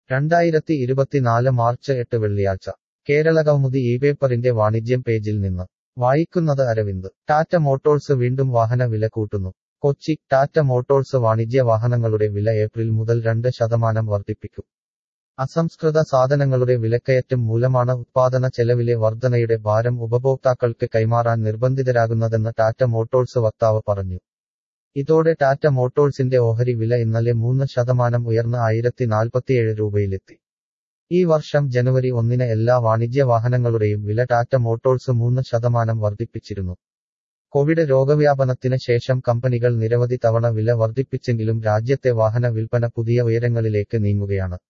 രണ്ടായിരത്തി ഇരുപത്തിനാല് മാർച്ച് എട്ട് വെള്ളിയാഴ്ച കേരളകൗമുദി ഈ പേപ്പറിന്റെ വാണിജ്യം പേജിൽ നിന്ന് വായിക്കുന്നത് അരവിന്ദ് ടാറ്റ മോട്ടോഴ്സ് വീണ്ടും വാഹന വില കൂട്ടുന്നു കൊച്ചി ടാറ്റ മോട്ടോഴ്സ് വാണിജ്യ വാഹനങ്ങളുടെ വില ഏപ്രിൽ മുതൽ രണ്ട് ശതമാനം വർദ്ധിപ്പിക്കും അസംസ്കൃത സാധനങ്ങളുടെ വിലക്കയറ്റം മൂലമാണ് ഉത്പാദന ചെലവിലെ വർധനയുടെ ഭാരം ഉപഭോക്താക്കൾക്ക് കൈമാറാൻ നിർബന്ധിതരാകുന്നതെന്ന് ടാറ്റ മോട്ടോഴ്സ് വക്താവ് പറഞ്ഞു ഇതോടെ ടാറ്റ മോട്ടോഴ്സിന്റെ ഓഹരി വില ഇന്നലെ മൂന്ന് ശതമാനം ഉയർന്ന് ആയിരത്തി നാൽപ്പത്തിയേഴ് രൂപയിലെത്തി ഈ വർഷം ജനുവരി ഒന്നിന് എല്ലാ വാണിജ്യ വാഹനങ്ങളുടെയും വില ടാറ്റ മോട്ടോഴ്സ് മൂന്ന് ശതമാനം വർദ്ധിപ്പിച്ചിരുന്നു കോവിഡ് രോഗവ്യാപനത്തിന് ശേഷം കമ്പനികൾ നിരവധി തവണ വില വർദ്ധിപ്പിച്ചെങ്കിലും രാജ്യത്തെ വാഹന വിൽപ്പന പുതിയ ഉയരങ്ങളിലേക്ക് നീങ്ങുകയാണ്